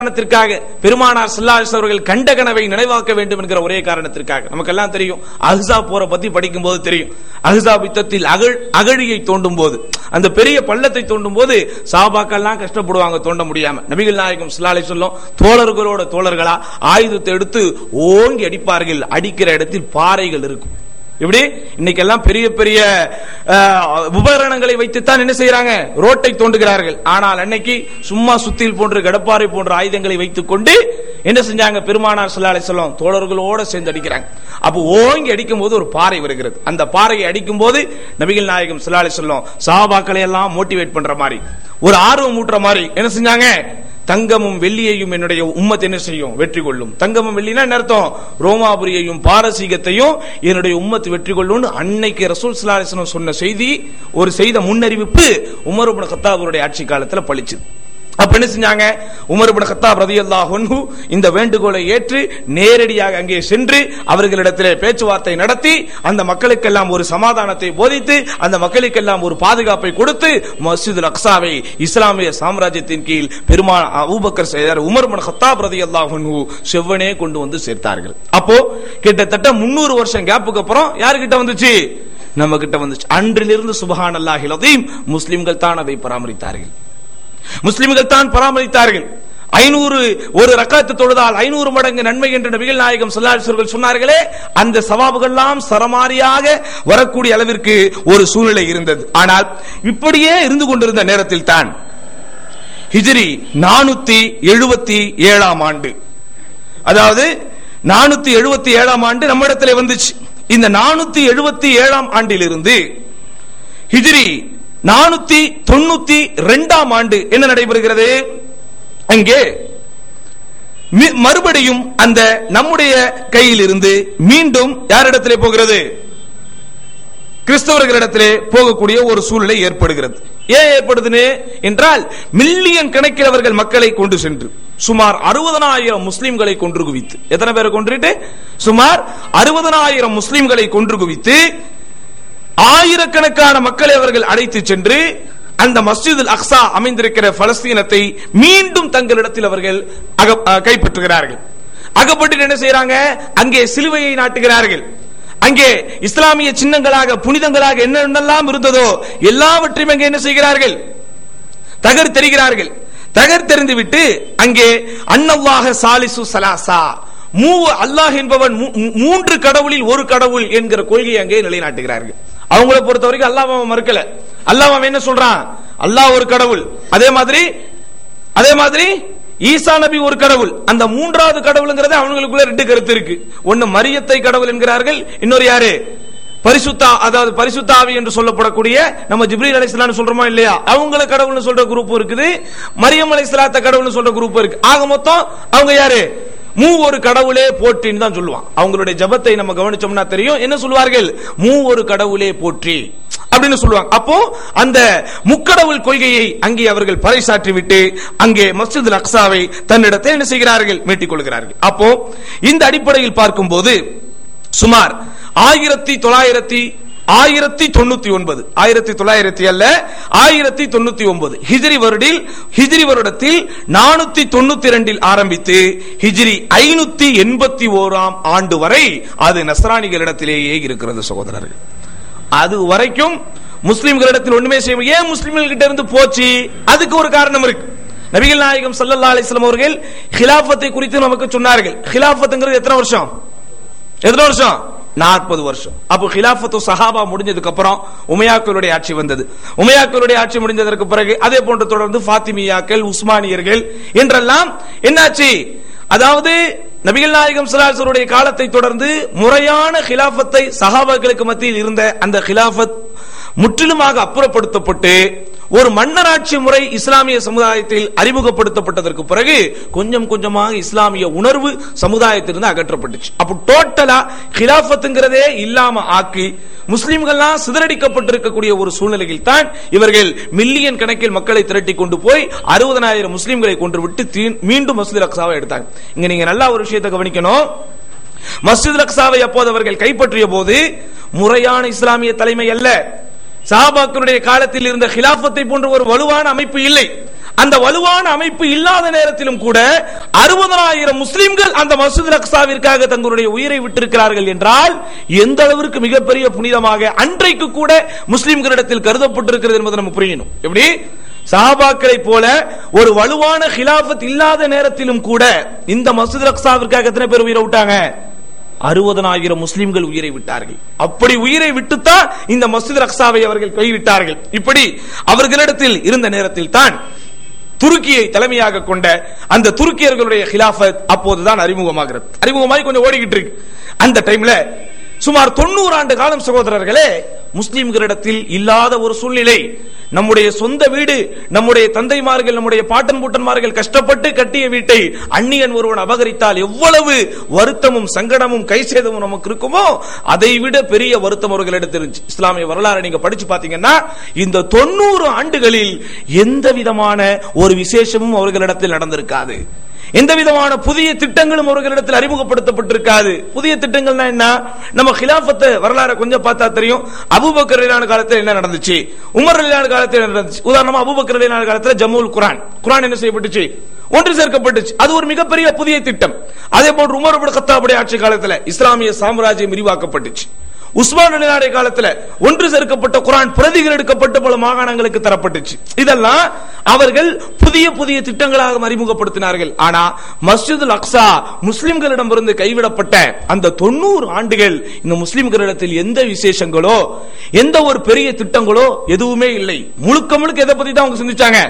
காரணத்திற்காக பெருமானார் ஸல்லல்லாஹு அவர்கள் கண்ட கனவை நினைவாக்க வேண்டும் என்கிற ஒரே காரணத்திற்காக நமக்கெல்லாம் தெரியும் அஹ்ஸா போரை பத்தி படிக்கும் போது தெரியும் அஹ்ஸா யுத்தத்தில் அகழ் அகழியை தோண்டும் போது அந்த பெரிய பள்ளத்தை தோண்டும் போது சாபாக்கெல்லாம் கஷ்டப்படுவாங்க தோண்ட முடியாம நபிகள் நாயகம் ஸல்லல்லாஹு சொல்லும் தோழர்களோட தோழர்களா ஆயுதத்தை எடுத்து ஓங்கி அடிப்பார்கள் அடிக்கிற இடத்தில் பாறைகள் இருக்கும் இப்படி இன்னைக்கு எல்லாம் பெரிய பெரிய அஹ், உபகரணங்களை வைத்துத்தான் என்ன செய்யறாங்க ரோட்டை தோண்டுகிறார்கள் ஆனால் அன்னைக்கு சும்மா சுத்தில் போன்ற கடப்பாறை போன்ற ஆயுதங்களை வைத்துக் கொண்டு என்ன செஞ்சாங்க பெருமானார் ஸல்லல்லாஹு அலைஹி வஸல்லம் தோழர்களோட சேர்ந்து அடிக்கிறாங்க அப்போ ஓங்கி அடிக்கும் போது ஒரு பாறை வருகிறது அந்த பாறையை அடிக்கும் போது நபிகள் நாயகம் ஸல்லல்லாஹு அலைஹி வஸல்லம் சஹாபாக்களை எல்லாம் மோட்டிவேட் பண்ற மாதிரி ஒரு ஆர்வம் ஊட்டுற மாதிரி என்ன செஞ்சாங்க தங்கமும் வெள்ளியையும் என்னுடைய உம்மத் என்ன செய்யும் வெற்றி கொள்ளும் தங்கமும் வெள்ளினா என்ன அர்த்தம் ரோமாபுரியையும் பாரசீகத்தையும் என்னுடைய உம்மத் வெற்றி கொள்ளும் அன்னைக்கு ரசூல் ஸல்லல்லாஹு அலைஹி வஸல்லம் சொன்ன செய்தி ஒரு செய்த முன்னறிவிப்பு உமர் இப்னு கத்தாபுடைய ஆட்சி காலத்துல பளிச்சுது அப்ப என்ன செஞ்சாங்க உமர் இப்னு கத்தாப் ரலியல்லாஹு அன்ஹு இந்த வேண்டுகோளை ஏற்று நேரடியாக அங்கே சென்று அவர்களிடத்திலே பேச்சுவார்த்தை நடத்தி அந்த மக்களுக்கெல்லாம் ஒரு சமாதானத்தை போதித்து அந்த மக்களுக்கெல்லாம் ஒரு பாதுகாப்பை கொடுத்து மஸ்ஜிதுல் அக்ஸாவை இஸ்லாமிய சாம்ராஜ்யத்தின் கீழ் பெருமாள் அபூபக்கர் செய்தார் உமர் இப்னு கத்தாப் ரலியல்லாஹு அன்ஹு செவ்வனே கொண்டு வந்து சேர்த்தார்கள் அப்போ கிட்டத்தட்ட 300 வருஷம் கேப்புக்கு அப்புறம் யாருகிட்ட வந்துச்சு நம்ம கிட்ட வந்துச்சு அன்றிலிருந்து சுபஹான் அல்லாஹில் அதீம் முஸ்லிம்கள் தான் அதை பராமரித்தார்கள் முஸ்லிம்கள் தான் பராமரித்தார்கள் ஐநூறு ஒரு ரக்காத்து தொழுதால் ஐநூறு மடங்கு நன்மை என்று நபிகள் நாயகம் சொல்லாசர்கள் சொன்னார்களே அந்த சவாபுகள்லாம் சரமாரியாக வரக்கூடிய அளவிற்கு ஒரு சூழ்நிலை இருந்தது ஆனால் இப்படியே இருந்து கொண்டிருந்த நேரத்தில் தான் ஹிஜ்ரி நானூத்தி எழுபத்தி ஏழாம் ஆண்டு அதாவது நானூத்தி எழுபத்தி ஏழாம் ஆண்டு நம்மிடத்தில் வந்துச்சு இந்த நானூத்தி எழுபத்தி ஏழாம் ஆண்டிலிருந்து ஹிஜ்ரி நானூத்தி தொண்ணூத்தி ரெண்டாம் ஆண்டு என்ன நடைபெறுகிறது அங்கே மி- மறுபடியும் அந்த நம்முடைய கையில் இருந்து மீண்டும் யாரிடத்திலே போகிறது கிறிஸ்தவர்களிடத்திலே போகக்கூடிய ஒரு சூழ்நிலை ஏற்படுகிறது ஏன் ஏற்படுதுன்னு என்றால் மில்லியன் கணக்கில் அவர்கள் மக்களை கொண்டு சென்று சுமார் அறுபதனாயிரம் முஸ்லிம்களை கொன்று குவித்து எத்தனை பேரை கொன்றுட்டு சுமார் அறுபதனாயிரம் முஸ்லிம்களை கொன்று குவித்து ஆயிரக்கணக்கான மக்களை அவர்கள் அழைத்து சென்று அந்த மஸ்ஜிதுல் அக்ஸா அமைந்திருக்கிற பலஸ்தீனத்தை மீண்டும் தங்களிடத்தில் அவர்கள் அக- அஹ் கைப்பற்றுகிறார்கள் அகப்பட்டு என்ன செய்யறாங்க அங்கே சிலுவையை நாட்டுகிறார்கள் அங்கே இஸ்லாமிய சின்னங்களாக புனிதங்களாக என்னென்னலாம் இருந்ததோ எல்லாவற்றையும் அங்கே என்ன செய்கிறார்கள் தகர் தெரிகிறார்கள் தகர் தெரிந்து விட்டு அங்கே அன்னல்லாஹ சாலிசு சலாசா மூ அல்லாஹ் என்பவன் மூ- மூ- மூன்று கடவுளில் ஒரு கடவுள் என்கிற கொள்கையை அங்கே நிலைநாட்டுகிறார்கள் அவங்கள பொறுத்த வரைக்கும் அல்லாஹ் அவன் மறுக்கல அல்லாஹ் அவன் என்ன சொல்றான் அல்லாஹ் ஒரு கடவுள் அதே மாதிரி அதே மாதிரி ஈசா நபி ஒரு கடவுள் அந்த மூன்றாவது கடவுளுங்கிறது அவங்களுக்குள்ள ரெண்டு கருத்து இருக்கு ஒன்னு மரியத்தை கடவுள் என்கிறார்கள் இன்னொரு யாரு பரிசுத்தா அதாவது பரிசுத்தாவி என்று சொல்லப்படக்கூடிய நம்ம ஜிப்ரீல் அலைஹிஸ்ஸலாம் சொல்றோமா இல்லையா அவங்கள கடவுள்னு சொல்ற குரூப் இருக்குது மரியம் அலைஹிஸ்ஸலாத்த கடவுள்னு சொல்ற குரூப் இருக்கு ஆக மொத்தம் அவங்க யாரு மூ ஒரு கடவுளே போற்றின்னு தான் சொல்லுவான் அவங்களுடைய ஜபத்தை நம்ம கவனிச்சோம்னா தெரியும் என்ன சொல்லுவார்கள் மூ ஒரு கடவுளே போற்றி அப்படின்னு சொல்லுவாங்க அப்போ அந்த முக்கடவுள் கொள்கையை அங்கே அவர்கள் பறைசாற்றி விட்டு அங்கே மஸ்ஜித் அக்ஸாவை தன்னிடத்தை என்ன செய்கிறார்கள் மீட்டிக் கொள்கிறார்கள் அப்போ இந்த அடிப்படையில் பார்க்கும்போது சுமார் ஆயிரத்தி தொள்ளாயிரத்தி ஆயிரத்தி தொண்ணூத்தி ஒன்பது ஆயிரத்தி தொள்ளாயிரத்தி அல்ல ஆயிரத்தி தொண்ணூத்தி ஒன்பது ஹிஜ்ரி வருடில் ஹிஜ்ரி வருடத்தில் நானூத்தி தொண்ணூத்தி ரெண்டில் ஆரம்பித்து ஹிஜ்ரி ஐநூத்தி எண்பத்தி ஓராம் ஆண்டு வரை அது நஸ்ரானிகளிடத்திலேயே இருக்கிறது சகோதரர்கள் அது வரைக்கும் முஸ்லிம்களிடத்தில் ஒண்ணுமே செய்ய ஏன் முஸ்லிம்கள் கிட்ட இருந்து போச்சு அதுக்கு ஒரு காரணம் இருக்கு நபிகள் நாயகம் ஸல்லல்லாஹு அலைஹி வஸல்லம் அவர்கள் ஹிலாஃபத்தை குறித்து நமக்கு சொன்னார்கள் ஹிலாஃபத்துங்கிறது எத்தனை வருஷம் எத்தனை வருஷம் நாற்பது வருஷம் அப்போ ஹிலாஃபத்து சஹாபா முடிஞ்சதுக்கு அப்புறம் உமையாக்களுடைய ஆட்சி வந்தது உமையாக்களுடைய ஆட்சி முடிஞ்சதற்கு பிறகு அதே போன்று தொடர்ந்து ஃபாத்திமியாக்கள் உஸ்மானியர்கள் என்றெல்லாம் என்னாச்சு அதாவது நபிகள் நாயகம் ஸல்லல்லாஹு காலத்தை தொடர்ந்து முறையான ஹிலாஃபத்தை சஹாபாக்களுக்கு மத்தியில் இருந்த அந்த ஹிலாஃபத் முற்றிலுமாக அப்புறப்படுத்தப்பட்டு ஒரு மன்னராட்சி முறை இஸ்லாமிய சமுதாயத்தில் அறிமுகப்படுத்தப்பட்டதற்கு பிறகு கொஞ்சம் கொஞ்சமாக இஸ்லாமிய உணர்வு சமுதாயத்திலிருந்து அகற்றப்பட்டுச்சு அப்போ டோட்டலா ஹிலாஃபத்துங்கிறதே இல்லாம ஆக்கி முஸ்லிம்கள்லாம் சிதறடிக்கப்பட்டிருக்கக்கூடிய ஒரு சூழ்நிலையில் தான் இவர்கள் மில்லியன் கணக்கில் மக்களை திரட்டி கொண்டு போய் அறுபதனாயிரம் முஸ்லிம்களை கொன்று விட்டு தீ- மீண்டும் மசூத் அக்ஸாவை எடுத்தாங்க இங்க நீங்க நல்லா ஒரு விஷயத்தை கவனிக்கணும் மஸ்ஜித் அக்ஸாவை அப்போது அவர்கள் கைப்பற்றிய போது முறையான இஸ்லாமிய தலைமை அல்ல சஹாபாக்களுடைய காலத்தில் இருந்த ஹிலாஃபத்தை போன்ற ஒரு வலுவான அமைப்பு இல்லை அந்த வலுவான அமைப்பு இல்லாத நேரத்திலும் கூட அறுபதனாயிரம் முஸ்லிம்கள் அந்த மசூத் அக்சாவிற்காக தங்களுடைய உயிரை விட்டிருக்கிறார்கள் என்றால் எந்த அளவிற்கு மிகப்பெரிய புனிதமாக அன்றைக்கு கூட முஸ்லிம்களிடத்தில் கருதப்பட்டிருக்கிறது என்பதை நம்ம புரியணும் எப்படி சஹாபாக்களை போல ஒரு வலுவான ஹிலாபத் இல்லாத நேரத்திலும் கூட இந்த மசூத் அக்சாவிற்காக எத்தனை பேர் உயிரை விட்டாங்க அறுபதனாயிரம் முஸ்லிம்கள் உயிரை விட்டார்கள் அப்படி உயிரை விட்டுத்தான் இந்த மஸ்ஜித் அக்சாவை அவர்கள் கைவிட்டார்கள் இப்படி அவர்களிடத்தில் இருந்த நேரத்தில் தான் துருக்கியை தலைமையாக கொண்ட அந்த துருக்கியர்களுடைய ஹிலாஃபத் அப்போதுதான் அறிமுகமாகிறது அறிமுகமாகி கொஞ்சம் ஓடிக்கிட்டு இருக்கு அந்த டைம்ல சுமார் தொண்ணூறு ஆண்டு காலம் சகோதரர்களே முஸ்லிம்களிடத்தில் இல்லாத ஒரு சூழ்நிலை நம்முடைய சொந்த வீடு நம்முடைய தந்தைமார்கள் நம்முடைய பாட்டன் பூட்டன்மார்கள் கஷ்டப்பட்டு கட்டிய வீட்டை அந்நியன் ஒருவன் அபகரித்தால் எவ்வளவு வருத்தமும் சங்கடமும் கைசேதமும் நமக்கு இருக்குமோ அதை விட பெரிய வருத்தம் அவர்களிடத்தில் இருந்துச்சு இஸ்லாமிய வரலாறு நீங்க படிச்சு பாத்தீங்கன்னா இந்த தொண்ணூறு ஆண்டுகளில் எந்த விதமான ஒரு விசேஷமும் அவர்களிடத்தில் நடந்திருக்காது எந்த விதமான புதிய திட்டங்களும் அவர்களிடத்தில் அறிமுகப்படுத்தப்பட்டிருக்காது புதிய திட்டங்கள்னா என்ன நம்ம ஹிலாபத்தை வரலாறு கொஞ்சம் பார்த்தா தெரியும் அபுபக்கர் அலிலான காலத்தில் என்ன நடந்துச்சு உமர் அலிலான காலத்தில் என்ன நடந்துச்சு உதாரணமா அபுபக்கர் அலிலான காலத்தில் ஜம்முல் குரான் குரான் என்ன செய்யப்பட்டுச்சு ஒன்று சேர்க்கப்பட்டுச்சு அது ஒரு மிகப்பெரிய புதிய திட்டம் அதே போன்று உமர் இப்னு கத்தாபுடைய ஆட்சி காலத்தில் இஸ்லாமிய சாம்ராஜ்யம் விரிவாக்கப்பட்டுச்சு உஸ்மான் அலினாடைய காலத்துல ஒன்று சேர்க்கப்பட்ட குரான் பிரதிகள் எடுக்கப்பட்டு பல மாகாணங்களுக்கு தரப்பட்டுச்சு இதெல்லாம் அவர்கள் புதிய புதிய திட்டங்களாக அறிமுகப்படுத்தினார்கள் ஆனா மஸ்ஜிதுல் அக்ஸா முஸ்லிம்களிடமிருந்து கைவிடப்பட்ட அந்த தொண்ணூறு ஆண்டுகள் இந்த முஸ்லிம்களிடத்தில் எந்த விசேஷங்களோ எந்த ஒரு பெரிய திட்டங்களோ எதுவுமே இல்லை முழுக்க முழுக்க எதை பத்தி தான் அவங்க சிந்திச்சாங்க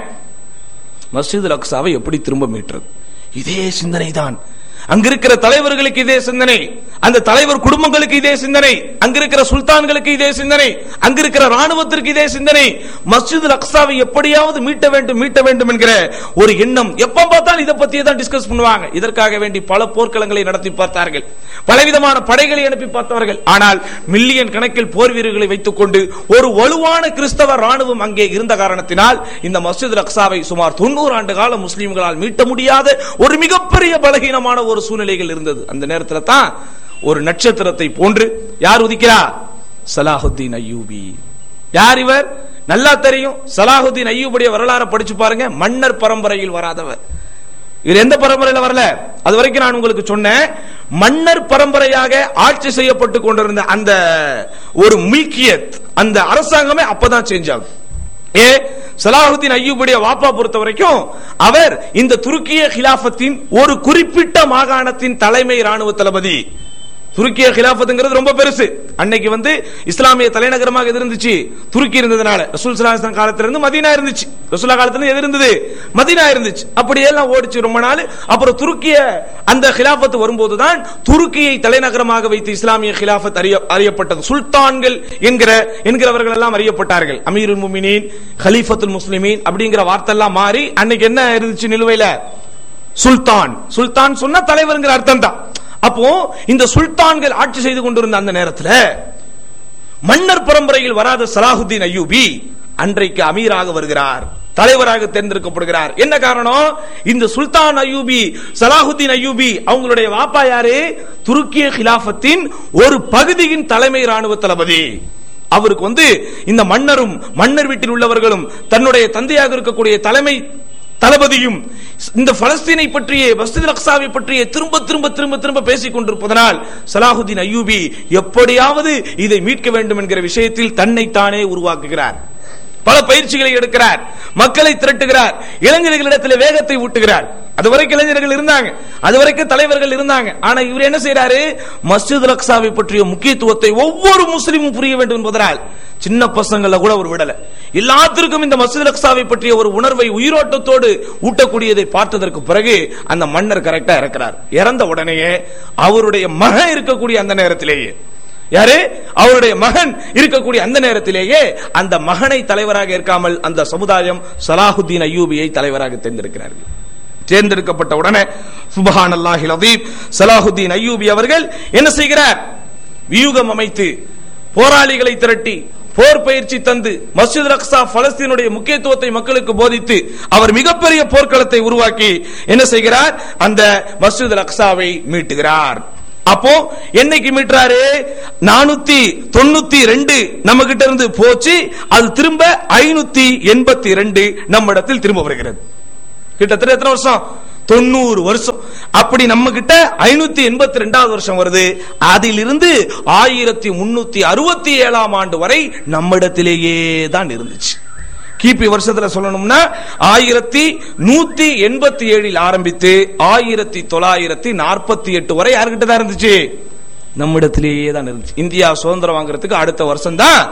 மஸ்ஜிதுல் அக்ஸாவை எப்படி திரும்ப மீட்டுறது இதே சிந்தனை தான் அங்க இருக்கிற தலைவர்களுக்கு இதே சிந்தனை அந்த தலைவர் குடும்பங்களுக்கு இதே சிந்தனை அங்க இருக்கிற சுல்தான்களுக்கு இதே சிந்தனை அங்க இருக்கிற ராணுவத்திற்கு இதே சிந்தனை மஸ்ஜித் அக்ஸாவை எப்படியாவது மீட்ட வேண்டும் மீட்ட வேண்டும் என்கிற ஒரு எண்ணம் எப்ப பார்த்தாலும் இதை பத்தியே தான் டிஸ்கஸ் பண்ணுவாங்க இதற்காக வேண்டி பல போர்க்களங்களை நடத்தி பார்த்தார்கள் பலவிதமான படைகளை அனுப்பி பார்த்தவர்கள் ஆனால் மில்லியன் கணக்கில் போர் வீரர்களை வைத்துக் கொண்டு ஒரு வலுவான கிறிஸ்தவ ராணுவம் அங்கே இருந்த காரணத்தினால் இந்த மஸ்ஜித் அக்ஸாவை சுமார் தொண்ணூறு ஆண்டு காலம் முஸ்லிம்களால் மீட்ட முடியாத ஒரு மிகப்பெரிய பலகீனமான ஒரு சூழ்நிலைகள் இருந்தது அந்த நேரத்தில் தான் ஒரு நட்சத்திரத்தை போன்று யார் உதிக்கிறா சலாஹுத்தீன் ஐயூபி யார் இவர் நல்லா தெரியும் சலாஹுத்தீன் ஐயூபுடைய வரலாறு படிச்சு பாருங்க மன்னர் பரம்பரையில் வராதவர் இவர் எந்த பரம்பரையில வரல அது வரைக்கும் நான் உங்களுக்கு சொன்னேன் மன்னர் பரம்பரையாக ஆட்சி செய்யப்பட்டு கொண்டிருந்த அந்த ஒரு மில்கியத் அந்த அரசாங்கமே அப்பதான் சேஞ்ச் ஆகும் ஏ சலாஹுத்தீன் ஐயூபுடைய வாப்பா பொறுத்த வரைக்கும் அவர் இந்த துருக்கிய கிலாபத்தின் ஒரு குறிப்பிட்ட மாகாணத்தின் தலைமை ராணுவ தளபதி துருக்கிய கிலாபத்துங்கிறது ரொம்ப பெருசு அன்னைக்கு வந்து இஸ்லாமிய தலைநகரமாக எது இருந்துச்சு துருக்கி இருந்ததுனால ரசூல் சலாஹன் காலத்துல இருந்து மதீனா இருந்துச்சு ரசூலா காலத்துல இருந்து எது இருந்தது மதீனா இருந்துச்சு அப்படியே எல்லாம் ஓடிச்சு ரொம்ப நாள் அப்புறம் துருக்கிய அந்த கிலாபத்து வரும்போதுதான் துருக்கியை தலைநகரமாக வைத்து இஸ்லாமிய கிலாபத் அறிய அறியப்பட்டது சுல்தான்கள் என்கிற என்கிறவர்கள் எல்லாம் அறியப்பட்டார்கள் அமீருல் முமினின் ஹலீஃபத்துல் முஸ்லிமீன் அப்படிங்கிற வார்த்தை எல்லாம் மாறி அன்னைக்கு என்ன இருந்துச்சு நிலுவையில சுல்தான் சுல்தான் சொன்ன தலைவர்ங்கிற அர்த்தம் தான் அப்போ இந்த சுல்தான்கள் ஆட்சி செய்து கொண்டிருந்த அந்த நேரத்தில் மன்னர் பரம்பரையில் வராத சலாஹுத்தீன் ஐயூபி அன்றைக்கு அமீராக வருகிறார் தலைவராக தேர்ந்தெடுக்கப்படுகிறார் என்ன காரணம் இந்த சுல்தான் அய்யூபி சலாஹுத்தீன் அய்யூபி அவங்களுடைய வாப்பா யாரு துருக்கிய கிலாபத்தின் ஒரு பகுதியின் தலைமை ராணுவ தளபதி அவருக்கு வந்து இந்த மன்னரும் மன்னர் வீட்டில் உள்ளவர்களும் தன்னுடைய தந்தையாக இருக்கக்கூடிய தலைமை தளபதியும் இந்த பலஸ்தீனை பற்றிய மஸ்ஜித் அக்சாவை பற்றிய திரும்ப திரும்ப திரும்ப திரும்ப பேசிக் கொண்டிருப்பதனால் சலாஹுதீன் அய்யூபி எப்படியாவது இதை மீட்க வேண்டும் என்கிற விஷயத்தில் தன்னை தானே உருவாக்குகிறார் பல பயிற்சிகளை எடுக்கிறார் மக்களை திரட்டுகிறார் இளைஞர்களிடத்தில் வேகத்தை ஊட்டுகிறார் அதுவரைக்கும் இளைஞர்கள் இருந்தாங்க அதுவரைக்கும் தலைவர்கள் இருந்தாங்க ஆனா இவர் என்ன செய்யறாரு மஸ்ஜித் அக்சாவை பற்றிய முக்கியத்துவத்தை ஒவ்வொரு முஸ்லீமும் புரிய வேண்டும் என்பதனால் சின்ன பசங்கள கூட ஒரு விடல எல்லாத்திற்கும் இந்த மஸ்ஜித் அக்சாவை பற்றிய ஒரு உணர்வை உயிரோட்டத்தோடு ஊட்டக்கூடியதை பார்த்ததற்கு பிறகு அந்த மன்னர் கரெக்டா இறக்கிறார் இறந்த உடனேயே அவருடைய மகன் இருக்கக்கூடிய அந்த நேரத்திலேயே யாரு அவருடைய மகன் இருக்கக்கூடிய அந்த நேரத்திலேயே அந்த மகனை தலைவராக இருக்காமல் அந்த சமுதாயம் சலாஹுத்தீன் அய்யூபியை தலைவராக தேர்ந்தெடுக்கிறார்கள் தேர்ந்தெடுக்கப்பட்ட உடனே சுபஹான் அல்லாஹில் அதீப் சலாஹுத்தீன் அய்யூபி அவர்கள் என்ன செய்கிறார் வியூகம் அமைத்து போராளிகளை திரட்டி போர் பயிற்சி தந்து மஸ்ஜித் அக்ஸா பலஸ்தீனுடைய முக்கியத்துவத்தை மக்களுக்கு போதித்து அவர் மிகப்பெரிய போர்க்களத்தை உருவாக்கி என்ன செய்கிறார் அந்த மஸ்ஜித் அக்ஸாவை மீட்டுகிறார் அப்போ என்னைக்கு மீட்டுறாரு நானூத்தி தொண்ணூத்தி ரெண்டு நம்ம கிட்ட இருந்து போச்சு அது திரும்ப ஐநூத்தி எண்பத்தி ரெண்டு நம்ம இடத்தில் திரும்ப வருகிறது கிட்டத்தட்ட எத்தனை வருஷம் தொண்ணூறு வருஷம் அப்படி நம்ம கிட்ட ஐநூத்தி எண்பத்தி ரெண்டாவது வருஷம் வருது அதிலிருந்து ஆயிரத்தி முன்னூத்தி அறுபத்தி ஏழாம் ஆண்டு வரை நம்மிடத்திலேயே தான் இருந்துச்சு கிபி வருஷத்துல சொல்லணும்னா ஆயிரத்தி நூத்தி எண்பத்தி ஏழில் ஆரம்பித்து ஆயிரத்தி தொள்ளாயிரத்தி நாற்பத்தி எட்டு வரை யாருக்கிட்ட தான் இருந்துச்சு நம்மிடத்திலேயே தான் இருந்துச்சு இந்தியா சுதந்திரம் வாங்குறதுக்கு அடுத்த வருஷம் தான்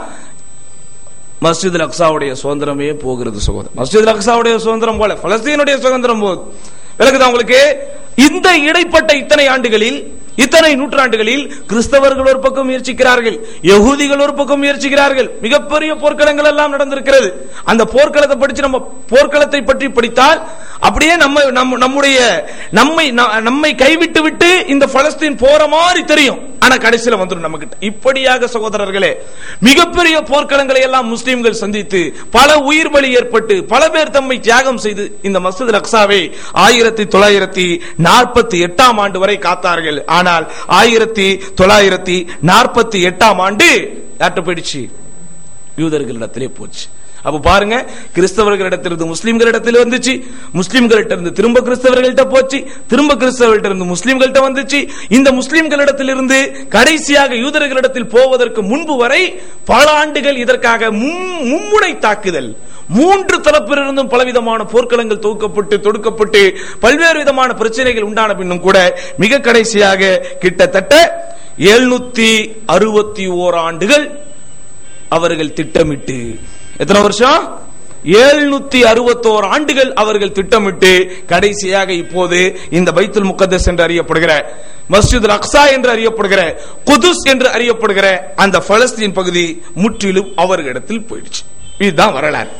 மஸ்ஜித் அக்ஸாவுடைய சுதந்திரமே போகிறது சகோதரர் மஸ்ஜித் அக்ஸாவுடைய சுதந்திரம் போல பலஸ்தீனுடைய சுதந்திரம் போகுது விளக்குதா உங்களுக்கு இந்த இடைப்பட்ட இத்தனை ஆண்டுகளில் இத்தனை நூற்றாண்டுகளில் கிறிஸ்தவர்கள் ஒரு பக்கம் முயற்சிக்கிறார்கள் யகூதிகள் ஒரு பக்கம் முயற்சிக்கிறார்கள் மிகப்பெரிய போர்க்களங்கள் எல்லாம் நடந்திருக்கிறது அந்த போர்க்களத்தை படிச்சு நம்ம போர்க்களத்தை பற்றி படித்தால் அப்படியே நம்ம நம்ம நம்முடைய நம்மை ந- நம்மை கைவிட்டு விட்டு இந்த பலஸ்தீன் போற மாதிரி தெரியும் ஆனா கடைசியில வந்துடும் நம்ம கிட்ட இப்படியாக சகோதரர்களே மிகப்பெரிய போர்க்களங்களை எல்லாம் முஸ்லிம்கள் சந்தித்து பல உயிர் பலி ஏற்பட்டு பல பேர் தம்மை தியாகம் செய்து இந்த மஸ்ஜித் அக்ஸாவை ஆயிரத்தி தொள்ளாயிரத்தி நாற்பத்தி எட்டாம் ஆண்டு வரை காத்தார்கள் ஆனால் ஆயிரத்தி தொள்ளாயிரத்தி நாற்பத்தி எட்டாம் ஆண்டு யார்கிட்ட போயிடுச்சு யூதர்களிடத்திலே போச்சு அப்ப பாருங்க கிறிஸ்தவர்களிடத்திலிருந்து முஸ்லிம்களிடத்தில் வந்துச்சு முஸ்லிம்கள்ட்ட இருந்து திரும்ப கிறிஸ்தவர்கள்ட்ட போச்சு திரும்ப கிறிஸ்தவர்கள்ட்ட இருந்து முஸ்லிம்கள்ட்ட வந்துச்சு இந்த முஸ்லிம்களிடத்திலிருந்து கடைசியாக யூதர்களிடத்தில் போவதற்கு முன்பு வரை பல ஆண்டுகள் இதற்காக மும்- மும்முனை தாக்குதல் மூன்று தரப்பிலிருந்தும் பலவிதமான போர்க்களங்கள் தொகுக்கப்பட்டு தொடுக்கப்பட்டு பல்வேறு விதமான பிரச்சனைகள் உண்டான பின்னும் கூட மிக கடைசியாக கிட்டத்தட்ட எழுநூத்தி அறுபத்தி ஓர் ஆண்டுகள் அவர்கள் திட்டமிட்டு எத்தனை வருஷம் எழுநூத்தி அறுபத்தோரு ஆண்டுகள் அவர்கள் திட்டமிட்டு கடைசியாக இப்போது இந்த பைத்துல் முகத்தஸ் என்று அறியப்படுகிற மஸ்ஜித் அக்ஸா என்று அறியப்படுகிற குதுஸ் என்று அறியப்படுகிற அந்த பலஸ்தீன் பகுதி முற்றிலும் அவர்களிடத்தில் போயிடுச்சு இதுதான் வரலாறு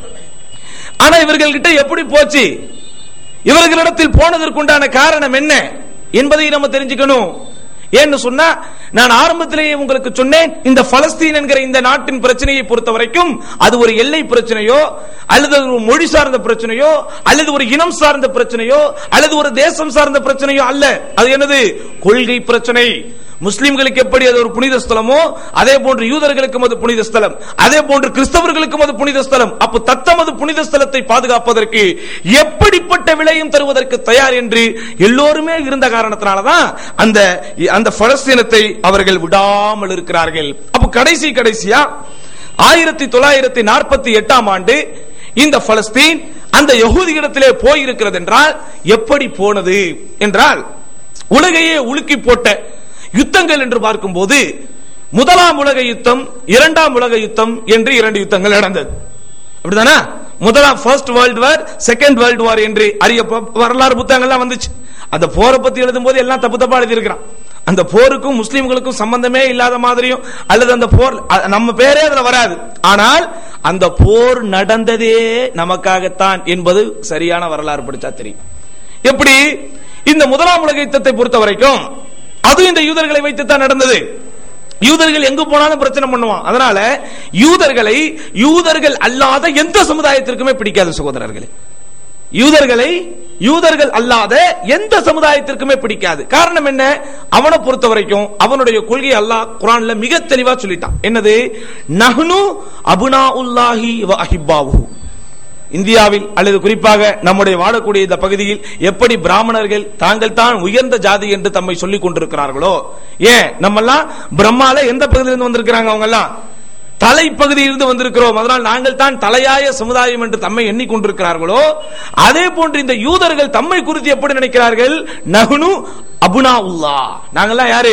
ஆனா இவர்கள்கிட்ட எப்படி போச்சு இவர்களிடத்தில் போனதற்குண்டான காரணம் என்ன என்பதை நம்ம தெரிஞ்சுக்கணும் ஏன்னு சொன்னா நான் ஆரம்பத்திலேயே உங்களுக்கு சொன்னேன் இந்த பலஸ்தீன் என்கிற இந்த நாட்டின் பிரச்சனையை பொறுத்த வரைக்கும் அது ஒரு எல்லை பிரச்சனையோ அல்லது ஒரு மொழி சார்ந்த பிரச்சனையோ அல்லது ஒரு இனம் சார்ந்த பிரச்சனையோ அல்லது ஒரு தேசம் சார்ந்த பிரச்சனையோ அல்ல அது என்னது கொள்கை பிரச்சனை முஸ்லிம்களுக்கு எப்படி அது ஒரு புனித ஸ்தலமோ அதே போன்று யூதர்களுக்கும் அது புனித ஸ்தலம் அதே போன்று கிறிஸ்தவர்களுக்கும் அது புனித ஸ்தலம் அப்ப தத்தமது புனித ஸ்தலத்தை பாதுகாப்பதற்கு எப்படிப்பட்ட விலையும் தருவதற்கு தயார் என்று எல்லோருமே இருந்த காரணத்தினாலதான் அந்த அந்த பலஸ்தீனத்தை அவர்கள் விடாமல் இருக்கிறார்கள் அப்ப கடைசி கடைசியா ஆயிரத்தி தொள்ளாயிரத்தி நாற்பத்தி எட்டாம் ஆண்டு இந்த பலஸ்தீன் அந்த யகூதியிடத்திலே போயிருக்கிறது என்றால் எப்படி போனது என்றால் உலகையே உலுக்கி போட்ட யுத்தங்கள் என்று பார்க்கும்போது முதலாம் உலக யுத்தம் இரண்டாம் உலக யுத்தம் என்று இரண்டு யுத்தங்கள் நடந்தது அப்படிதானே முதலாம் first world war second world war என்று அறிய வரலாறு புத்தகங்கள்லாம் வந்துச்சு அந்த போரை பத்தி எழுதும் போது எல்லாம் தப்பு தப்பா எழுதியிருக்கிறான் அந்த போருக்கும் முஸ்லிம்களுக்கும் சம்பந்தமே இல்லாத மாதிரியும் அல்லது அந்த போர் அ- நம்ம பேரே அதுல வராது ஆனால் அந்த போர் நடந்ததே நமக்காகத்தான் என்பது சரியான வரலாறு படிச்சா தெரியும் எப்படி இந்த முதலாம் உலக யுத்தத்தை பொறுத்த வரைக்கும் அது இந்த யூதர்களை வைத்து தான் நடந்தது யூதர்கள் எங்கு போனாலும் பிரச்சனை பண்ணுவான் அதனால யூதர்களை யூதர்கள் அல்லாத எந்த சமுதாயத்திற்குமே பிடிக்காது சகோதரர்களே யூதர்களை யூதர்கள் அல்லாத எந்த சமுதாயத்திற்குமே பிடிக்காது காரணம் என்ன அவனை பொறுத்த வரைக்கும் அவனுடைய கொள்கை அல்லாஹ் குரான்ல மிக தெளிவா சொல்லிட்டான் என்னது நஹ்னு அபுனா உல்லாஹி வ அஹிப்பாவுஹு இந்தியாவில் அல்லது குறிப்பாக நம்முடைய வாழக்கூடிய இந்த பகுதியில் எப்படி பிராமணர்கள் தாங்கள் தான் உயர்ந்த ஜாதி என்று தம்மை சொல்லிக் கொண்டிருக்கிறார்களோ ஏன் நம்மெல்லாம் பிரம்மால எந்த பகுதியிலிருந்து வந்திருக்கிறாங்க அவங்க எல்லாம் தலைப்பகுதியிலிருந்து வந்திருக்கிறோம் அதனால் நாங்கள் தான் தலையாய சமுதாயம் என்று தம்மை எண்ணிக்கொண்டிருக்கிறார்களோ அதே போன்று இந்த யூதர்கள் தம்மை குறித்து எப்படி நினைக்கிறார்கள் நகுனு அபுனா உல்லா நாங்கெல்லாம் யாரு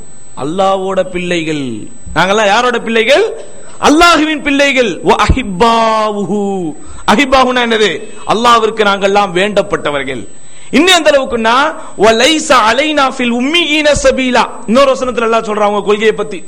அல்லாவோட பிள்ளைகள் நாங்கெல்லாம் யாரோட பிள்ளைகள் அல்லாஹுவின் பிள்ளைகள் வ அஹிப்பாவுஹு அஹிப்பாஹுனா என்னது அல்லாஹ்விற்கு நாங்கெல்லாம் வேண்டப்பட்டவர்கள் இன்னும் அந்த அளவுக்குன்னா வ லைஸ அலைனா ஃபில் உம்மியீன சபீலா இன்னொரு வசனத்துல அல்லாஹ் சொல்றான் அவங்க கொள்கையை பத்தி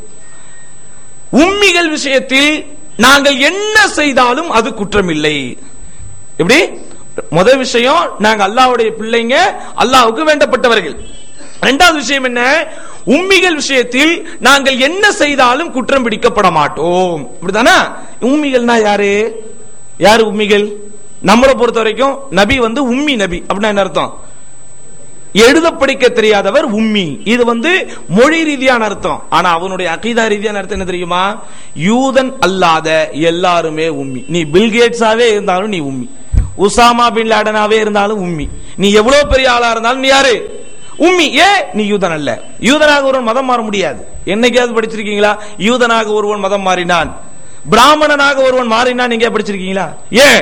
உம்மிகள் விஷயத்தில் நாங்கள் என்ன செய்தாலும் அது குற்றம் இல்லை எப்படி முதல் விஷயம் நாங்க அல்லாஹ்வுடைய பிள்ளைங்க அல்லாஹ்வுக்கு வேண்டப்பட்டவர்கள் இரண்டாவது விஷயம் என்ன உம்மிகள் விஷயத்தில் நாங்கள் என்ன செய்தாலும் குற்றம் பிடிக்கப்பட மாட்டோம் இப்படிதானே உம்மிகள்னா யாரு யாரு உம்மிகள் நம்மளை பொறுத்த வரைக்கும் நபி வந்து உம்மி நபி அப்படின்னா என்ன அர்த்தம் எழுத படிக்க தெரியாதவர் உம்மி இது வந்து மொழி ரீதியான அர்த்தம் ஆனா அவனுடைய அகீதா ரீதியான அர்த்தம் என்ன தெரியுமா யூதன் அல்லாத எல்லாருமே உம்மி நீ பில்கேட்ஸாவே இருந்தாலும் நீ உம்மி உசாமா பின் லாடனாவே இருந்தாலும் உம்மி நீ எவ்வளவு பெரிய ஆளா இருந்தாலும் நீ யாரு உம்மி ஏ நீ யூதன் அல்ல யூதனாக ஒருவன் மதம் மாற முடியாது என்னைக்காவது படிச்சிருக்கீங்களா யூதனாக ஒருவன் மதம் மாறினான் பிராமணனாக ஒருவன் மாறினான் நீங்க படிச்சிருக்கீங்களா ஏன்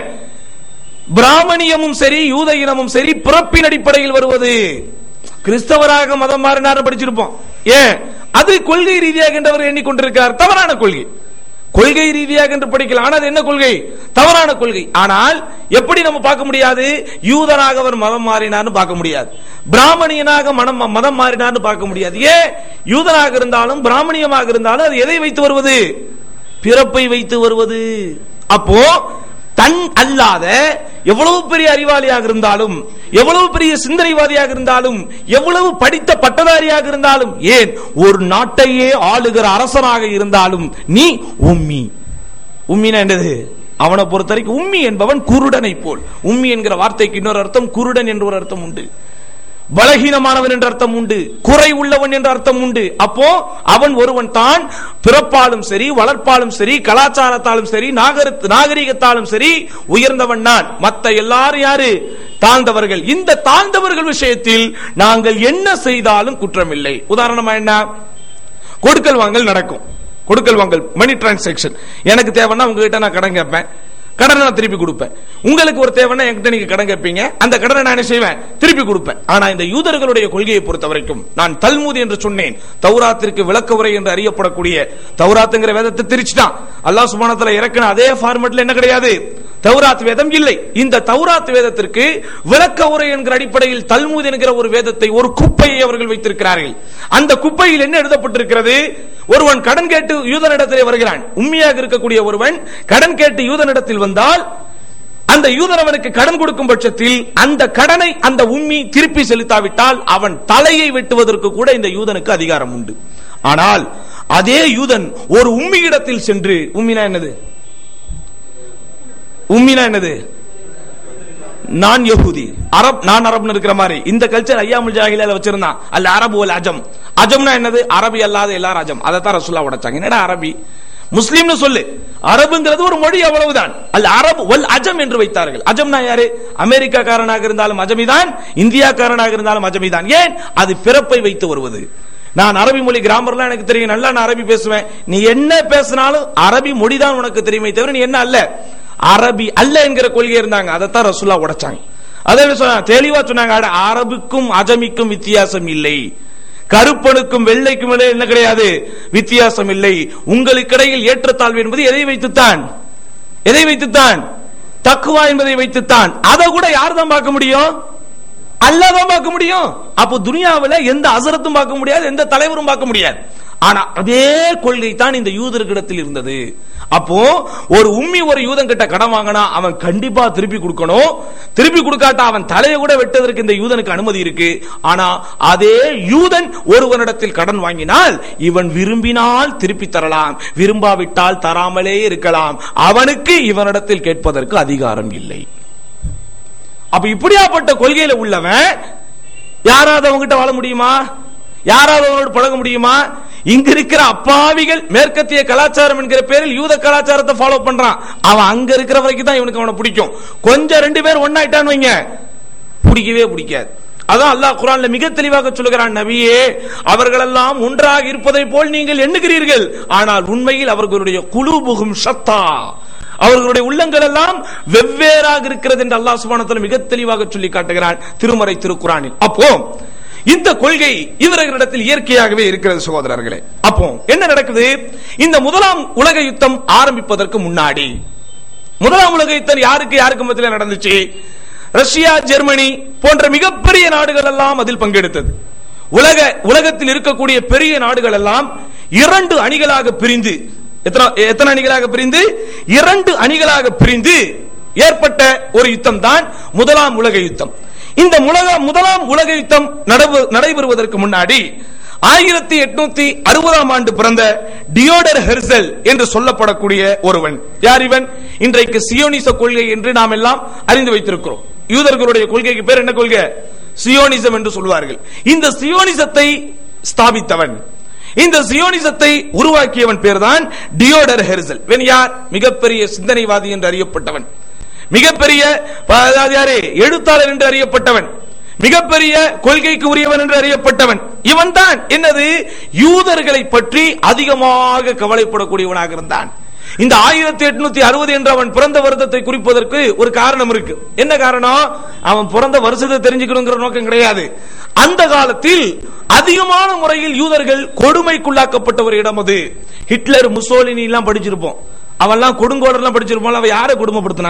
பிராமணியமும் சரி யூத இனமும் சரி பிறப்பின் அடிப்படையில் வருவது கிறிஸ்தவராக மதம் மாறினார் படிச்சிருப்போம் ஏன் அது கொள்கை ரீதியாக என்றவர் எண்ணிக்கொண்டிருக்கிறார் தவறான கொள்கை கொள்கை ரீதியாக என்று படிக்கலாம் ஆனால் அது என்ன கொள்கை தவறான கொள்கை ஆனால் எப்படி நம்ம பார்க்க முடியாது யூதனாக அவர் மதம் மாறினார்னு பார்க்க முடியாது பிராமணியனாக மனம் மதம் மாறினார்னு பார்க்க முடியாது ஏன் யூதனாக இருந்தாலும் பிராமணியமாக இருந்தாலும் அது எதை வைத்து வருவது பிறப்பை வைத்து வருவது அப்போ தன் அல்லாத எவ்வளவு பெரிய அறிவாளியாக இருந்தாலும் எவ்வளவு பெரிய சிந்தனைவாதியாக இருந்தாலும் எவ்வளவு படித்த பட்டதாரியாக இருந்தாலும் ஏன் ஒரு நாட்டையே ஆளுகிற அரசனாக இருந்தாலும் நீ உம்மி உம்மினா என்னது அவனை பொறுத்த வரைக்கும் உம்மி என்பவன் குருடனை போல் உம்மி என்கிற வார்த்தைக்கு இன்னொரு அர்த்தம் குருடன் என்ற ஒரு அர்த்தம் உண்டு பலகீனமானவன் என்ற அர்த்தம் உண்டு குறை உள்ளவன் என்ற அர்த்தம் உண்டு அப்போ அவன் ஒருவன் தான் பிறப்பாலும் சரி வளர்ப்பாலும் சரி கலாச்சாரத்தாலும் சரி நாகரிக நாகரிகத்தாலும் சரி உயர்ந்தவன் நான் மத்த எல்லாரும் யாரு தாழ்ந்தவர்கள் இந்த தாழ்ந்தவர்கள் விஷயத்தில் நாங்கள் என்ன செய்தாலும் குற்றமில்லை உதாரணமா என்ன கொடுக்கல் வாங்கல் நடக்கும் கொடுக்கல் வாங்கல் மணி டிரான்சாக்சன் எனக்கு தேவைன்னா உங்ககிட்ட நான் கடன் கேட்பேன் கடனை நான் திருப்பி கொடுப்பேன் உங்களுக்கு ஒரு தேவைன்னா என்கிட்ட நீங்க கடன் கேட்பீங்க அந்த கடனை நான் என்ன செய்வேன் திருப்பி கொடுப்பேன் ஆனா இந்த யூதர்களுடைய கொள்கையை பொறுத்த வரைக்கும் நான் தல்மூதி என்று சொன்னேன் தௌராத்திற்கு விளக்க உரை என்று அறியப்படக்கூடிய தௌராத்துங்கிற வேதத்தை திரிச்சுட்டான் அல்லாஹ் சுபானத்துல இறக்கின அதே ஃபார்மெட்ல என்ன கிடையாது தௌராத் வேதம் இல்லை இந்த தௌராத் வேதத்திற்கு விளக்க உரை என்கிற அடிப்படையில் தல்மூத் என்கிற ஒரு வேதத்தை ஒரு குப்பையை அவர்கள் வைத்திருக்கிறார்கள் அந்த குப்பையில் என்ன எழுதப்பட்டிருக்கிறது ஒருவன் கடன் கேட்டு யூதனிடத்திலே வருகிறான் உண்மையாக இருக்கக்கூடிய ஒருவன் கடன் கேட்டு யூதனிடத்தில் வந்தால் அந்த யூதன் அவனுக்கு கடன் கொடுக்கும் பட்சத்தில் அந்த கடனை அந்த உம்மி திருப்பி செலுத்தாவிட்டால் அவன் தலையை வெட்டுவதற்கு கூட இந்த யூதனுக்கு அதிகாரம் உண்டு ஆனால் அதே யூதன் ஒரு உம்மியிடத்தில் சென்று உம்மினா என்னது உம்மினா என்னது நான் யகுதி அரப் நான் அரப்னு இருக்கிற மாதிரி இந்த கல்ச்சர் ஐயாமுல் ஜாகில வச்சிருந்தான் அல்ல அரபு அல் அஜம் அஜம்னா என்னது அரபி அல்லாத எல்லாரும் அஜம் அதை தான் ரசுல்லா உடைச்சாங்க என்னடா அரபி முஸ்லீம்னு சொல்லு அரபுங்கிறது ஒரு மொழி அவ்வளவுதான் அல் அரபு வல் அஜம் என்று வைத்தார்கள் அஜம்னா யாரு அமெரிக்காக்காரனாக இருந்தாலும் அஜமிதான் இந்தியாக்காரனாக இருந்தாலும் அஜமிதான் ஏன் அது பிறப்பை வைத்து வருவது நான் அரபி மொழி கிராமர்லாம் எனக்கு தெரியும் நல்லா நான் அரபி பேசுவேன் நீ என்ன பேசினாலும் அரபி மொழிதான் உனக்கு தெரியுமே தவிர நீ என்ன அல்ல அரபி அல்ல என்கிற கொள்கை இருந்தாங்க அதைத்தான் ரசுல்லா உடைச்சாங்க அதை சொன்னாங்க தெளிவா சொன்னாங்க அட, அரபுக்கும் அஜமிக்கும் வித்தியாசம் இல்லை கருப்பனுக்கும் வெள்ளைக்கும் இடையே என்ன கிடையாது வித்தியாசம் இல்லை உங்களுக்கு இடையில் ஏற்றத்தாழ்வு என்பது எதை வைத்துத்தான் எதை வைத்துத்தான் தக்குவா என்பதை வைத்துத்தான் அதை கூட யார் தான் பார்க்க முடியும் அல்லாதான் பார்க்க முடியும் அப்போ துனியாவில் எந்த அசரத்தும் பார்க்க முடியாது எந்த தலைவரும் பார்க்க முடியாது ஆனா அதே கொள்கை தான் இந்த யூதர்களிடத்தில் இருந்தது அப்போ ஒரு உம்மி ஒரு யூதன் கிட்ட கடன் வாங்கினா அவன் கண்டிப்பா திருப்பி கொடுக்கணும் திருப்பி கொடுக்காட்டா அவன் தலையை கூட வெட்டுவதற்கு இந்த யூதனுக்கு அனுமதி இருக்கு ஆனா அதே யூதன் ஒருவனிடத்தில் கடன் வாங்கினால் இவன் விரும்பினால் திருப்பி தரலாம் விரும்பாவிட்டால் தராமலே இருக்கலாம் அவனுக்கு இவனிடத்தில் கேட்பதற்கு அதிகாரம் இல்லை அப்ப இப்படியாப்பட்ட கொள்கையில உள்ளவன் யாராவது அவங்ககிட்ட வாழ முடியுமா யாராவது அவனோடு பழக முடியுமா இங்க இருக்கிற அப்பாவிகள் மேற்கத்திய கலாச்சாரம் என்கிற பேரில் யூத கலாச்சாரத்தை ஃபாலோ பண்றான் அவன் அங்க இருக்கிற வரைக்கும் தான் இவனுக்கு அவனை பிடிக்கும் கொஞ்சம் ரெண்டு பேர் ஒன்னாயிட்டான்னு வைங்க பிடிக்கவே பிடிக்காது அதான் அல்லாஹ் குரான்ல மிக தெளிவாக சொல்லுகிறான் நபியே அவர்களெல்லாம் ஒன்றாக இருப்பதை போல் நீங்கள் எண்ணுகிறீர்கள் ஆனால் உண்மையில் அவர்களுடைய குழுபுகும் சத்தா அவர்களுடைய உள்ளங்கள் எல்லாம் வெவ்வேறாக இருக்கிறது என்று அல்லாஹ் சுபானத்தில் மிக தெளிவாக சொல்லி காட்டுகிறான் திருமறை திருக்குறானில் அப்போ இந்த கொள்கை இவர்களிடத்தில் இயற்கையாகவே இருக்கிறது சகோதரர்களே அப்போ என்ன நடக்குது இந்த முதலாம் உலக யுத்தம் ஆரம்பிப்பதற்கு முன்னாடி முதலாம் உலக யுத்தம் யாருக்கு யாருக்கு மத்தியில் நடந்துச்சு ரஷ்யா ஜெர்மனி போன்ற மிகப்பெரிய நாடுகள் எல்லாம் அதில் பங்கெடுத்தது உலக உலகத்தில் இருக்கக்கூடிய பெரிய நாடுகள் எல்லாம் இரண்டு அணிகளாக பிரிந்து எத்தனை எத்தனை அணிகளாக பிரிந்து இரண்டு அணிகளாக பிரிந்து ஏற்பட்ட ஒரு யுத்தம் தான் முதலாம் உலக யுத்தம் இந்த உலக முதலாம் உலக யுத்தம் நடவு- நடைபெறுவதற்கு முன்னாடி ஆயிரத்தி எட்நூத்தி அறுபதாம் ஆண்டு பிறந்த டியோடர் ஹெர்சல் என்று சொல்லப்படக்கூடிய ஒருவன் யார் இவன் இன்றைக்கு சியோனிச கொள்கை என்று நாம் எல்லாம் அறிந்து வைத்திருக்கிறோம் யூதர்களுடைய கொள்கைக்கு பேர் என்ன கொள்கை சியோனிசம் என்று சொல்வார்கள் இந்த சியோனிசத்தை ஸ்தாபித்தவன் இந்த சியோனிசத்தை உருவாக்கியவன் பேர்தான் டியோடர் ஹெர்சல் இவன் யார் மிகப்பெரிய சிந்தனைவாதி என்று அறியப்பட்டவன் மிகப்பெரிய ப- அதாவது யாரு எழுத்தாளர் என்று அறியப்பட்டவன் மிகப்பெரிய கொள்கைக்கு உரியவன் என்று அறியப்பட்டவன் இவன் தான் என்னது யூதர்களை பற்றி அதிகமாக கவலைப்படக்கூடியவனாக இருந்தான் இந்த ஆயிரத்தி எட்நூத்தி அறுபது என்ற அவன் பிறந்த வருடத்தை குறிப்பதற்கு ஒரு காரணம் இருக்கு என்ன காரணம் அவன் பிறந்த வருஷத்தை தெரிஞ்சுக்கணுங்கிற நோக்கம் கிடையாது அந்த காலத்தில் அதிகமான முறையில் யூதர்கள் கொடுமைக்குள்ளாக்கப்பட்ட ஒரு இடம் அது ஹிட்லர் முசோலினி எல்லாம் படிச்சிருப்போம் அவன்லாம் கொடுங்கோடர்லாம் படிச்சிருப்போம் அவன் யாரை கொடுமைப்படுத்தினா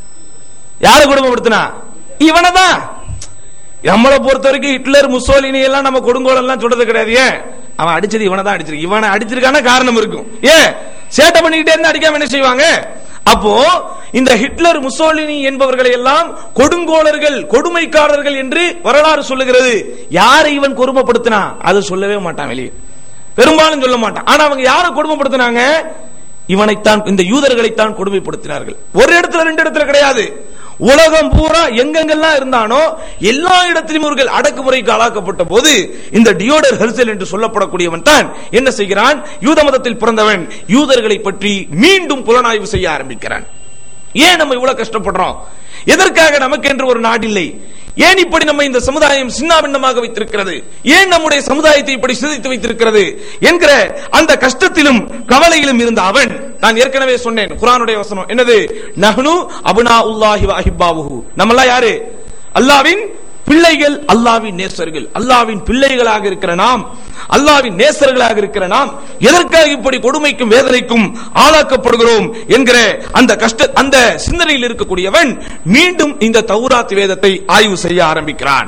யாரை கொடுமைப்படுத்தினா இவனை தான் நம்மளை பொறுத்த வரைக்கும் ஹிட்லர் முசோலினி எல்லாம் நம்ம கொடுங்கோல் எல்லாம் சொல்றது கிடையாது ஏன் அவன் அடிச்சது இவனை தான் அடிச்சிருக்கு இவனை அடிச்சிருக்கான காரணம் இருக்கும் ஏன் சேட்டை பண்ணிக்கிட்டே இருந்தா அடிக்காம என்ன செய்வாங்க அப்போ இந்த ஹிட்லர் முசோலினி என்பவர்களை எல்லாம் கொடுங்கோலர்கள் கொடுமைக்காரர்கள் என்று வரலாறு சொல்லுகிறது யாரை இவன் கொடுமைப்படுத்தினா அது சொல்லவே மாட்டான் வெளியே பெரும்பாலும் சொல்ல மாட்டான் ஆனா அவங்க யாரை கொடுமைப்படுத்தினாங்க இவனைத்தான் இந்த யூதர்களைத்தான் கொடுமைப்படுத்தினார்கள் ஒரு இடத்துல ரெண்டு இடத்துல கிடையாது உலகம் பூரா எங்கெங்கெல்லாம் இருந்தானோ எல்லா இடத்திலும் இவர்கள் அடக்குமுறைக்கு ஆளாக்கப்பட்ட போது இந்த டியோடர் ஹெர்சல் என்று சொல்லப்படக்கூடியவன் தான் என்ன செய்கிறான் யூத மதத்தில் பிறந்தவன் யூதர்களை பற்றி மீண்டும் புலனாய்வு செய்ய ஆரம்பிக்கிறான் ஏன் நம்ம இவ்வளவு கஷ்டப்படுறோம் எதற்காக நமக்கு என்று ஒரு நாடு இல்லை ஏன் இப்படி நம்ம இந்த சமுதாயம் சின்னாபின்னமாக வைத்திருக்கிறது ஏன் நம்முடைய சமுதாயத்தை இப்படி சிதைத்து வைத்திருக்கிறது என்கிற அந்த கஷ்டத்திலும் கவலையிலும் இருந்த அவன் நான் ஏற்கனவே சொன்னேன் குரானுடைய வசனம் என்னது நஹ்னு அபுனா உல்லாஹி அஹிப்பாவுஹு நம்மெல்லாம் யாரு அல்லாவின் பிள்ளைகள் அல்லாவின் நேசர்கள் அல்லாவின் பிள்ளைகளாக இருக்கிற நாம் அல்லாவின் நேசர்களாக இருக்கிற நாம் எதற்காக இப்படி கொடுமைக்கும் வேதனைக்கும் ஆளாக்கப்படுகிறோம் என்கிற அந்த கஷ்ட அந்த சிந்தனையில் இருக்கக்கூடியவன் மீண்டும் இந்த தௌராத் வேதத்தை ஆய்வு செய்ய ஆரம்பிக்கிறான்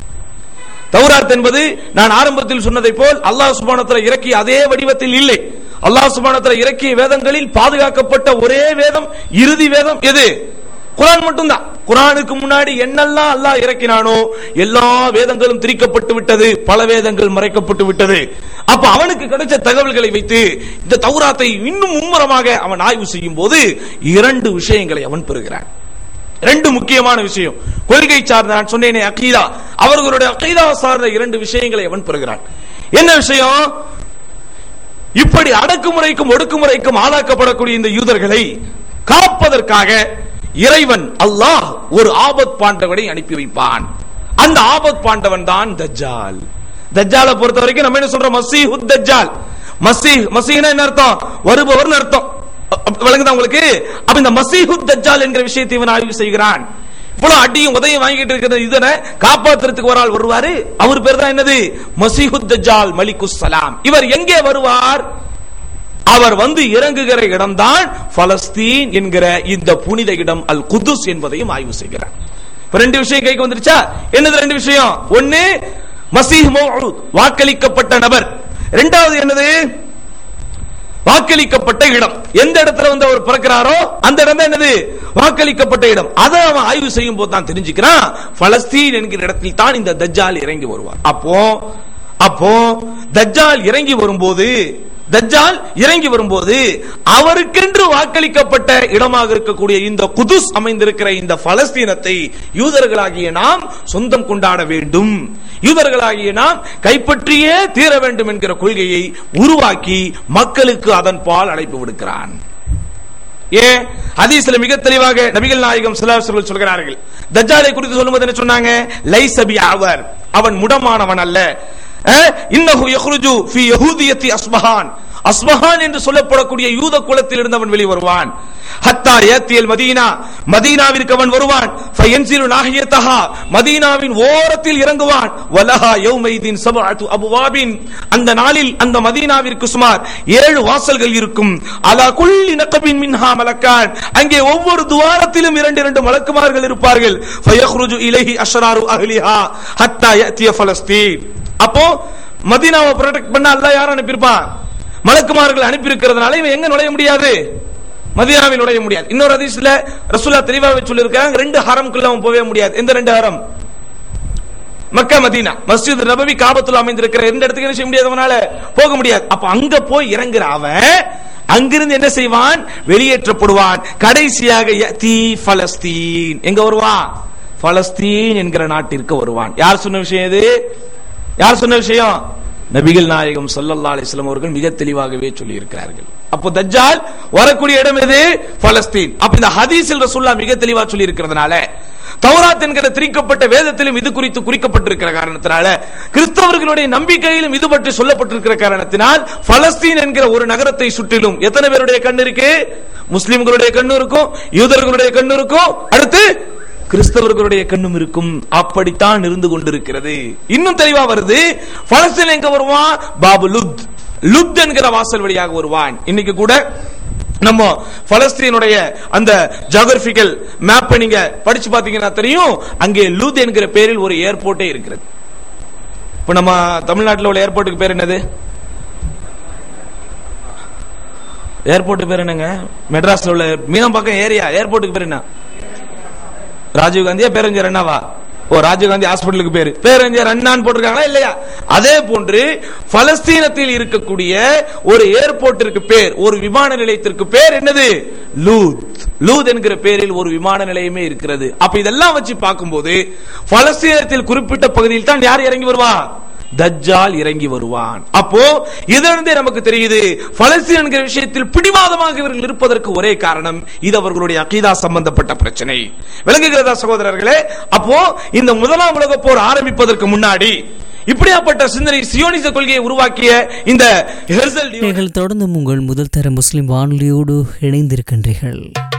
தௌராத் என்பது நான் ஆரம்பத்தில் சொன்னதை போல் அல்லாஹ் சுபானத்துல இறக்கிய அதே வடிவத்தில் இல்லை அல்லாஹ் சுபானத்துல இறக்கிய வேதங்களில் பாதுகாக்கப்பட்ட ஒரே வேதம் இறுதி வேதம் எது குரான் மட்டும்தான் குரானுக்கு முன்னாடி என்னெல்லாம் அல்லாஹ் இறக்கினானோ எல்லா வேதங்களும் திரிக்கப்பட்டு விட்டது பல வேதங்கள் மறைக்கப்பட்டு விட்டது அப்ப அவனுக்கு கிடைச்ச தகவல்களை வைத்து இந்த தௌராத்தை இன்னும் மும்முரமாக அவன் ஆய்வு செய்யும் போது இரண்டு விஷயங்களை அவன் பெறுகிறான் ரெண்டு முக்கியமான விஷயம் கொள்கை சார்ந்த நான் சொன்னேனே அகீதா அவர்களுடைய அகீதா சார்ந்த இரண்டு விஷயங்களை அவன் பெறுகிறான் என்ன விஷயம் இப்படி அடக்குமுறைக்கும் ஒடுக்குமுறைக்கும் ஆளாக்கப்படக்கூடிய இந்த யூதர்களை காப்பதற்காக இறைவன் அல்லாஹ் ஒரு ஆபத் பாண்டவனை அனுப்பி வைப்பான் அந்த ஆபத் பாண்டவன் தான் தஜ்ஜால் தஜ்ஜாலை பொறுத்த வரைக்கும் நம்ம என்ன சொல்றோம் மசீஹுத் தஜ்ஜால் மசீஹ் மசீஹ்னா என்ன அர்த்தம் வருபவர்னு அர்த்தம் அ- அ- விளங்குதா உங்களுக்கு அப்ப இந்த மசீஹுத் தஜ்ஜால் என்கிற விஷயத்தை இவன் ஆய்வு செய்கிறான் இவ்வளவு அடியும் உதயம் வாங்கிட்டு இருக்கிற இதனை காப்பாத்துறதுக்கு ஒரு ஆள் வருவாரு அவர் பேர் தான் என்னது மசீஹுத் தஜ்ஜால் மலிகுஸ் சலாம் இவர் எங்கே வருவார் அவர் வந்து இறங்குகிற இடம்தான் பலஸ்தீன் என்கிற இந்த புனித இடம் அல் குதுஸ் என்பதையும் ஆய்வு செய்கிறார் இப்ப ரெண்டு விஷயம் கைக்கு வந்துருச்சா என்னது ரெண்டு விஷயம் ஒன்னு மசீஹ் மௌஊத் வாக்களிக்கப்பட்ட நபர் இரண்டாவது என்னது வாக்களிக்கப்பட்ட இடம் எந்த இடத்துல வந்து அவர் பிறக்கிறாரோ அந்த இடம் தான் என்னது வாக்களிக்கப்பட்ட இடம் அதை அவன் ஆய்வு செய்யும் போது தான் தெரிஞ்சுக்கிறான் பலஸ்தீன் என்கிற இடத்தில் தான் இந்த தஜ்ஜால் இறங்கி வருவார் அப்போ அப்போ தஜ்ஜால் இறங்கி வரும்போது தஜ்ஜால் இறங்கி வரும்போது அவருக்கென்று வாக்களிக்கப்பட்ட இடமாக இருக்கக்கூடிய இந்த குதுஸ் அமைந்திருக்கிற இந்த பலஸ்தீனத்தை யூதர்களாகிய நாம் சொந்தம் கொண்டாட வேண்டும் யூதர்களாகிய நாம் கைப்பற்றியே தீர வேண்டும் என்கிற கொள்கையை உருவாக்கி மக்களுக்கு அதன் பால் அழைப்பு விடுக்கிறான் ஏன் ஹதீஸ்ல மிக தெளிவாக நபிகள் நாயகம் சிலாசர்கள் சொல்கிறார்கள் தஜ்ஜாலை குறித்து சொல்லும்போது என்ன சொன்னாங்க லைசபி அவர் அவன் முடமானவன் அல்ல அஹ், இன்னஹு யஹ்ருஜு ஃபி யஹூதியத்தி அஸ்பஹான் அஸ்பஹான் என்று சொல்லப்படக்கூடிய யூத குலத்தில் இருந்து அவன் வெளிவருவான் ஹத்தா ஏத்தியல் மதீனா மதீனாவிற்கு அவன் வருவான் ஃபயன்சிலு நாஹியத்தஹா மதீனாவின் ஓரத்தில் இறங்குவான் வலஹா யௌமைதீன் சபஅத்து அபுவாபின் அந்த நாளில் அந்த மதீனாவிற்கு சுமார் ஏழு வாசல்கள் இருக்கும் அலா குல்லி நகபின் மின்ஹா மலக்கான் அங்கே ஒவ்வொரு துவாரத்திலும் இரண்டு இரண்டு மலக்குமார்கள் இருப்பார்கள் ஃபயஹ்ருஜு இலைஹி அஷ்ராரு அஹ்லிஹா ஹத்தா யத்திய ஃபலஸ்தீன் அப்போ மதீனாவை ப்ரொடெக்ட் பண்ண அல்லாஹ் யார் அனுப்பியிருப்பான் மலக்குமார்கள் அனுப்பி இருக்கிறதுனால இவன் எங்க நுழைய முடியாது மதீனாவில் நுழைய முடியாது இன்னொரு ஹதீஸ்ல ரசூலா தெளிவாக சொல்லியிருக்காங்க ரெண்டு ஹரம்குள்ள அவன் போகவே முடியாது எந்த ரெண்டு Haram Mecca Medina Masjid Nabawi காபத்துல அமைந்திருக்கிற எந்த இடத்துக்கு என்ன செய்ய முடியாது அவனால போக முடியாது அப்ப அங்க போய் இறங்குற அவன் அங்கிருந்து என்ன செய்வான் வெளியேற்றப்படுவான் கடைசியாக யதி பலஸ்தீன் எங்க வருவான் பலஸ்தீன் என்கிற நாட்டிற்கு வருவான் யார் சொன்ன விஷயம் இது யார் சொன்ன விஷயம் நபிகள் நாயகம் ஸல்லல்லாஹு அலைஹி வஸல்லம் அவர்கள் மிக தெளிவாகவே சொல்லி இருக்கிறார்கள் அப்போ தஜ்ஜால் வரக்கூடிய இடம் எது பலஸ்தீன் அப்ப இந்த ஹதீஸில் ரசூல்லா மிக தெளிவா சொல்லி இருக்கிறதுனால தௌராத் என்கிற திரிக்கப்பட்ட வேதத்திலும் இது குறித்து குறிக்கப்பட்டிருக்கிற காரணத்தினால கிறிஸ்தவர்களுடைய நம்பிக்கையிலும் இது பற்றி சொல்லப்பட்டிருக்கிற காரணத்தினால் பலஸ்தீன் என்கிற ஒரு நகரத்தை சுற்றிலும் எத்தனை பேருடைய கண் இருக்கு முஸ்லிம்களுடைய கண்ணு இருக்கும் யூதர்களுடைய கண்ணு இருக்கும் அடுத்து கிறிஸ்தவர்களுடைய கண்ணும் இருக்கும் அப்படித்தான் இருந்து கொண்டிருக்கிறது இன்னும் தெளிவா வருது பலஸ்தீன் எங்க வருவான் பாபு லுத் லுத் என்கிற வாசல் வழியாக வருவான் இன்னைக்கு கூட நம்ம பலஸ்தீனுடைய அந்த ஜியோகிராபிக்கல் மேப் நீங்க படிச்சு பாத்தீங்கன்னா தெரியும் அங்கே லூத் என்கிற பேரில் ஒரு ஏர்போர்ட்டே இருக்கிறது இப்ப நம்ம தமிழ்நாட்டில் உள்ள ஏர்போர்ட்டுக்கு பேர் என்னது ஏர்போர்ட் பேர் என்னங்க மெட்ராஸ்ல உள்ள மீனம்பாக்கம் ஏரியா ஏர்போர்ட்டுக்கு பேர் என்ன ராஜீவ் காந்தியா பேரஞ்சர் அண்ணாவா ஓ ராஜீவ் காந்தி ஹாஸ்பிட்டலுக்கு பேரு பேரஞ்சர் அண்ணான்னு போட்டிருக்காங்களா இல்லையா அதே போன்று பலஸ்தீனத்தில் இருக்கக்கூடிய ஒரு ஏர்போர்ட்டிற்கு பேர் ஒரு விமான நிலையத்திற்கு பேர் என்னது லூத் லூத் என்கிற பேரில் ஒரு விமான நிலையமே இருக்கிறது அப்ப இதெல்லாம் வச்சு பார்க்கும்போது பலஸ்தீனத்தில் குறிப்பிட்ட பகுதியில் தான் யார் இறங்கி வருவா தஜ்ஜால் இறங்கி வருவான் அப்போ இதிலிருந்தே நமக்கு தெரியுது பலஸ்தீன் என்கிற விஷயத்தில் பிடிவாதமாக இவர்கள் இருப்பதற்கு ஒரே காரணம் இது அவர்களுடைய அகீதா சம்பந்தப்பட்ட பிரச்சனை விளங்குகிறதா சகோதரர்களே அப்போ இந்த முதலாம் உலக போர் ஆரம்பிப்பதற்கு முன்னாடி இப்படியாப்பட்ட சிந்தனை சியோனிச கொள்கையை உருவாக்கிய இந்த ஹெர்சல் நீங்கள் தொடர்ந்து உங்கள் முதல் தர முஸ்லிம் வானொலியோடு இணைந்திருக்கின்றீர்கள்